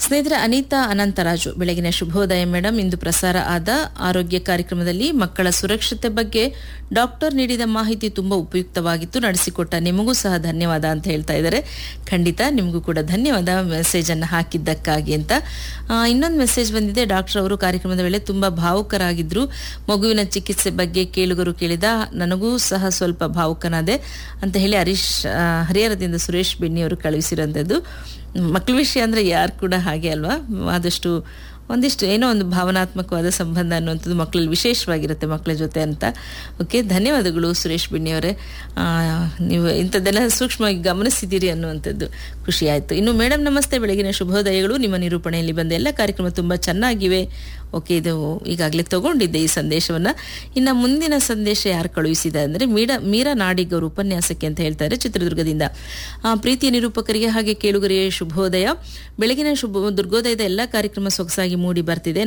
ಸ್ನೇಹಿತರೆ ಅನಿತಾ ಅನಂತರಾಜು ಬೆಳಗಿನ ಶುಭೋದಯ ಮೇಡಮ್ ಇಂದು ಪ್ರಸಾರ ಆದ ಆರೋಗ್ಯ ಕಾರ್ಯಕ್ರಮದಲ್ಲಿ ಮಕ್ಕಳ ಸುರಕ್ಷತೆ ಬಗ್ಗೆ ಡಾಕ್ಟರ್ ನೀಡಿದ ಮಾಹಿತಿ ತುಂಬಾ ಉಪಯುಕ್ತವಾಗಿತ್ತು ನಡೆಸಿಕೊಟ್ಟ ನಿಮಗೂ ಸಹ ಧನ್ಯವಾದ ಅಂತ ಹೇಳ್ತಾ ಇದ್ದಾರೆ ಖಂಡಿತ ನಿಮಗೂ ಕೂಡ ಧನ್ಯವಾದ ಮೆಸೇಜ್ ಅನ್ನು ಹಾಕಿದ್ದಕ್ಕಾಗಿ ಅಂತ ಇನ್ನೊಂದು ಮೆಸೇಜ್ ಬಂದಿದೆ ಡಾಕ್ಟರ್ ಅವರು ಕಾರ್ಯಕ್ರಮದ ವೇಳೆ ತುಂಬಾ ಭಾವುಕರಾಗಿದ್ರು ಮಗುವಿನ ಚಿಕಿತ್ಸೆ ಬಗ್ಗೆ ಕೇಳುಗರು ಕೇಳಿದ ನನಗೂ ಸಹ ಸ್ವಲ್ಪ ಭಾವುಕನಾದೆ ಅಂತ ಹೇಳಿ ಹರೀಶ್ ಆ, ಹರಿಹರದಿಂದ ಸುರೇಶ್ ಬೆಣ್ಣಿ ಅವರು ಕಳುಹಿಸಿರೋಂಥದ್ದು ಮಕ್ಕಳ ವಿಷಯ ಅಂದರೆ ಯಾರು ಕೂಡ ಹಾಗೆ ಅಲ್ವಾ ಆದಷ್ಟು ಒಂದಿಷ್ಟು ಏನೋ ಒಂದು ಭಾವನಾತ್ಮಕವಾದ ಸಂಬಂಧ ಅನ್ನುವಂಥದ್ದು ಮಕ್ಕಳಲ್ಲಿ ವಿಶೇಷವಾಗಿರುತ್ತೆ ಮಕ್ಕಳ ಜೊತೆ ಅಂತ ಓಕೆ ಧನ್ಯವಾದಗಳು ಸುರೇಶ್ ಬಿಣ್ಣಿಯವರೇ ಆ, ನೀವು ಇಂಥದ್ದೆಲ್ಲ ಸೂಕ್ಷ್ಮವಾಗಿ ಗಮನಿಸಿದ್ದೀರಿ ಅನ್ನುವಂಥದ್ದು ಖುಷಿ ಆಯಿತು ಇನ್ನು ಮೇಡಮ್ ನಮಸ್ತೆ ಬೆಳಗಿನ ಶುಭೋದಯಗಳು ನಿಮ್ಮ ನಿರೂಪಣೆಯಲ್ಲಿ ಬಂದ ಎಲ್ಲ ಕಾರ್ಯಕ್ರಮ ತುಂಬ ಚೆನ್ನಾಗಿವೆ ಓಕೆ ಇದು ಈಗಾಗಲೇ ತಗೊಂಡಿದ್ದೆ ಈ ಸಂದೇಶವನ್ನು ಇನ್ನು ಮುಂದಿನ ಸಂದೇಶ ಯಾರು ಕಳುಹಿಸಿದ ಅಂದರೆ ಮೀಡ ಮೀರಾ ನಾಡಿಗ್ ಅವರು ಉಪನ್ಯಾಸಕ್ಕೆ ಅಂತ ಹೇಳ್ತಾರೆ ಚಿತ್ರದುರ್ಗದಿಂದ ಆ, ಪ್ರೀತಿಯ ನಿರೂಪಕರಿಗೆ ಹಾಗೆ ಕೇಳುಗರಿಗೆ ಶುಭೋದಯ ಬೆಳಗಿನ ಶುಭ ದುರ್ಗೋದಯದ ಎಲ್ಲ ಕಾರ್ಯಕ್ರಮ ಸೊಗಸಾಗಿ ಮೂಡಿ ಬರ್ತಿದೆ